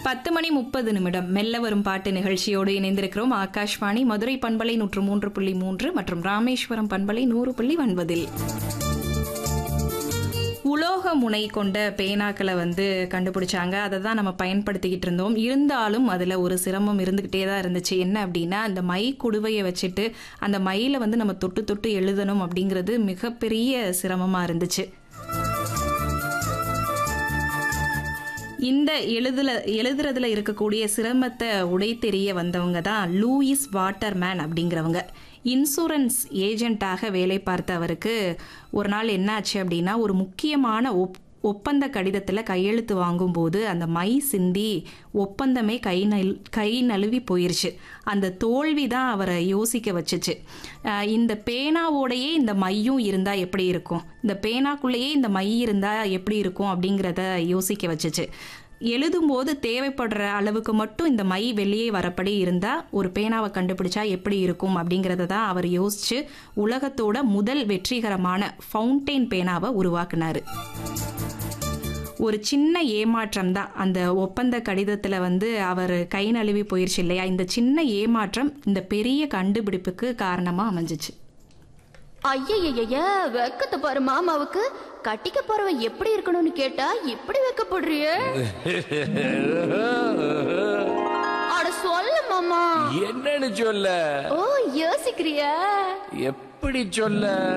பத்து மணி முப்பது நிமிடம் மெல்ல வரும் பாட்டு நிகழ்ச்சியோடு இணைந்திருக்கிறோம் ஆகாஷ்வாணி மதுரை பண்பலை நூற்று மூன்று புள்ளி மூன்று மற்றும் ராமேஸ்வரம் பண்பலை நூறு புள்ளி ஒன்பதில் உலோக முனை கொண்ட பேனாக்களை வந்து கண்டுபிடிச்சாங்க அதை தான் நம்ம பயன்படுத்திக்கிட்டு இருந்தோம் இருந்தாலும் அதில் ஒரு சிரமம் இருந்துக்கிட்டே தான் இருந்துச்சு என்ன அப்படின்னா அந்த மை குடுவையை வச்சுட்டு அந்த மையில் வந்து நம்ம தொட்டு தொட்டு எழுதணும் அப்படிங்கிறது மிகப்பெரிய சிரமமாக இருந்துச்சு இந்த எழுதுல எழுதுறதுல இருக்கக்கூடிய சிரமத்தை உடை தெரிய வந்தவங்க தான் லூயிஸ் வாட்டர்மேன் அப்படிங்கிறவங்க இன்சூரன்ஸ் ஏஜென்ட்டாக வேலை பார்த்த அவருக்கு ஒரு நாள் என்னாச்சு அப்படின்னா ஒரு முக்கியமான ஒப் ஒப்பந்த கடிதத்தில் கையெழுத்து வாங்கும்போது அந்த மை சிந்தி ஒப்பந்தமே கை நல் கை நழுவி போயிருச்சு அந்த தோல்வி தான் அவரை யோசிக்க வச்சுச்சு அஹ் இந்த பேனாவோடையே இந்த மையும் இருந்தால் எப்படி இருக்கும் இந்த பேனாக்குள்ளேயே இந்த மை இருந்தால் எப்படி இருக்கும் அப்படிங்கிறத யோசிக்க வச்சுச்சு எழுதும்போது தேவைப்படுற அளவுக்கு மட்டும் இந்த மை வெளியே வரப்படி இருந்தால் ஒரு பேனாவை கண்டுபிடிச்சா எப்படி இருக்கும் அப்படிங்கிறத தான் அவர் யோசிச்சு உலகத்தோட முதல் வெற்றிகரமான ஃபவுண்டெயின் பேனாவை உருவாக்குனாரு ஒரு சின்ன ஏமாற்றம் தான் அந்த ஒப்பந்த கடிதத்தில் வந்து அவர் கை நழுவி போயிருச்சு இல்லையா இந்த சின்ன ஏமாற்றம் இந்த பெரிய கண்டுபிடிப்புக்கு காரணமாக அமைஞ்சிச்சு ஐயய்யய்ய வெக்கத்தை பாரு மாமாவுக்கு கட்டிக்க போறவன் எப்படி இருக்கணும்னு கேட்டா இப்படி வெக்கப்படுறிய அட சொல்லு மாமா என்னன்னு சொல்ல ஓ யோசிக்கிறியா எப்படி சொல்ல